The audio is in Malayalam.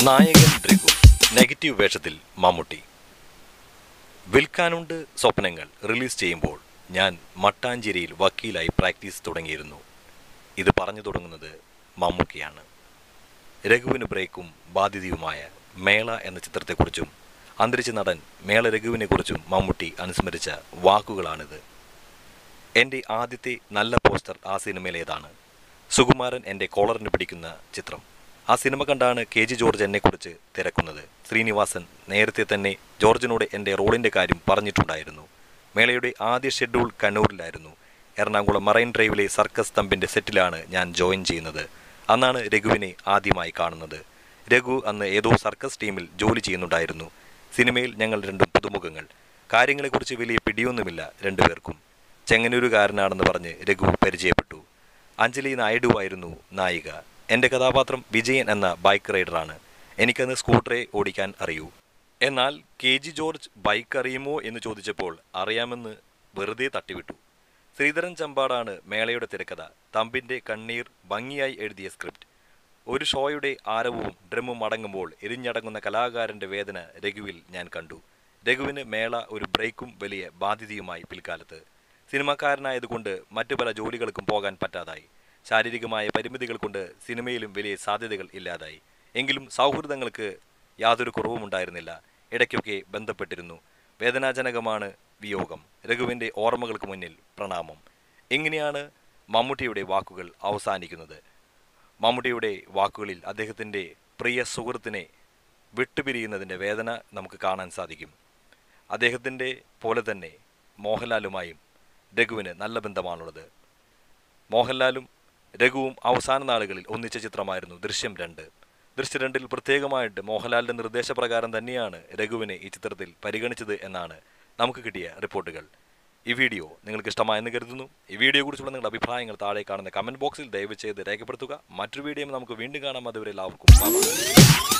നായകൻ രഘു നെഗറ്റീവ് വേഷത്തിൽ മമ്മൂട്ടി വിൽക്കാനുണ്ട് സ്വപ്നങ്ങൾ റിലീസ് ചെയ്യുമ്പോൾ ഞാൻ മട്ടാഞ്ചേരിയിൽ വക്കീലായി പ്രാക്ടീസ് തുടങ്ങിയിരുന്നു ഇത് പറഞ്ഞു തുടങ്ങുന്നത് മമ്മൂക്കിയാണ് രഘുവിന് ബ്രേക്കും ബാധ്യതയുമായ മേള എന്ന ചിത്രത്തെക്കുറിച്ചും അന്തരിച്ച നടൻ മേള രഘുവിനെക്കുറിച്ചും മമ്മൂട്ടി അനുസ്മരിച്ച വാക്കുകളാണിത് എൻ്റെ ആദ്യത്തെ നല്ല പോസ്റ്റർ ആ സിനിമയിലേതാണ് സുകുമാരൻ എൻ്റെ കോളറിന് പിടിക്കുന്ന ചിത്രം ആ സിനിമ കണ്ടാണ് കെ ജി ജോർജ് എന്നെക്കുറിച്ച് തിരക്കുന്നത് ശ്രീനിവാസൻ നേരത്തെ തന്നെ ജോർജിനോട് എൻ്റെ റോളിൻ്റെ കാര്യം പറഞ്ഞിട്ടുണ്ടായിരുന്നു മേളയുടെ ആദ്യ ഷെഡ്യൂൾ കണ്ണൂരിലായിരുന്നു എറണാകുളം മറൈൻ ഡ്രൈവിലെ സർക്കസ് തമ്പിൻ്റെ സെറ്റിലാണ് ഞാൻ ജോയിൻ ചെയ്യുന്നത് അന്നാണ് രഘുവിനെ ആദ്യമായി കാണുന്നത് രഘു അന്ന് ഏതോ സർക്കസ് ടീമിൽ ജോലി ചെയ്യുന്നുണ്ടായിരുന്നു സിനിമയിൽ ഞങ്ങൾ രണ്ടും പുതുമുഖങ്ങൾ കാര്യങ്ങളെക്കുറിച്ച് വലിയ പിടിയൊന്നുമില്ല രണ്ടുപേർക്കും ചെങ്ങന്നൂരുകാരനാണെന്ന് പറഞ്ഞ് രഘു പരിചയപ്പെട്ടു അഞ്ജലി നായിഡുവായിരുന്നു നായിക എൻ്റെ കഥാപാത്രം വിജയൻ എന്ന ബൈക്ക് റൈഡറാണ് എനിക്കന്ന് സ്കൂട്ടറെ ഓടിക്കാൻ അറിയൂ എന്നാൽ കെ ജി ജോർജ് ബൈക്ക് അറിയുമോ എന്ന് ചോദിച്ചപ്പോൾ അറിയാമെന്ന് വെറുതെ തട്ടിവിട്ടു ശ്രീധരൻ ചമ്പാടാണ് മേളയുടെ തിരക്കഥ തമ്പിൻ്റെ കണ്ണീർ ഭംഗിയായി എഴുതിയ സ്ക്രിപ്റ്റ് ഒരു ഷോയുടെ ആരവവും ഡ്രമ്മും അടങ്ങുമ്പോൾ എരിഞ്ഞടങ്ങുന്ന കലാകാരന്റെ വേദന രഘുവിൽ ഞാൻ കണ്ടു രഘുവിന് മേള ഒരു ബ്രേക്കും വലിയ ബാധ്യതയുമായി പിൽക്കാലത്ത് സിനിമാക്കാരനായതുകൊണ്ട് മറ്റു പല ജോലികൾക്കും പോകാൻ പറ്റാതായി ശാരീരികമായ പരിമിതികൾ കൊണ്ട് സിനിമയിലും വലിയ സാധ്യതകൾ ഇല്ലാതായി എങ്കിലും സൗഹൃദങ്ങൾക്ക് യാതൊരു കുറവും ഉണ്ടായിരുന്നില്ല ഇടയ്ക്കൊക്കെ ബന്ധപ്പെട്ടിരുന്നു വേദനാജനകമാണ് വിയോഗം രഘുവിൻ്റെ ഓർമ്മകൾക്ക് മുന്നിൽ പ്രണാമം എങ്ങനെയാണ് മമ്മൂട്ടിയുടെ വാക്കുകൾ അവസാനിക്കുന്നത് മമ്മൂട്ടിയുടെ വാക്കുകളിൽ അദ്ദേഹത്തിൻ്റെ പ്രിയ സുഹൃത്തിനെ വിട്ടുപിരിയുന്നതിൻ്റെ വേദന നമുക്ക് കാണാൻ സാധിക്കും അദ്ദേഹത്തിൻ്റെ പോലെ തന്നെ മോഹൻലാലുമായും രഘുവിന് നല്ല ബന്ധമാണുള്ളത് മോഹൻലാലും രഘുവും അവസാന നാളുകളിൽ ഒന്നിച്ച ചിത്രമായിരുന്നു ദൃശ്യം രണ്ട് ദൃശ്യം രണ്ടിൽ പ്രത്യേകമായിട്ട് മോഹൻലാലിന്റെ നിർദ്ദേശപ്രകാരം തന്നെയാണ് രഘുവിനെ ഈ ചിത്രത്തിൽ പരിഗണിച്ചത് എന്നാണ് നമുക്ക് കിട്ടിയ റിപ്പോർട്ടുകൾ ഈ വീഡിയോ നിങ്ങൾക്ക് ഇഷ്ടമായെന്ന് കരുതുന്നു ഈ വീഡിയോ കുറിച്ചുള്ള നിങ്ങളുടെ അഭിപ്രായങ്ങൾ താഴെ കാണുന്ന കമന്റ് ബോക്സിൽ ദയവ് ചെയ്ത് രേഖപ്പെടുത്തുക മറ്റൊരു വീഡിയോ നമുക്ക് വീണ്ടും കാണാം അതുവരെ എല്ലാവർക്കും bye bye.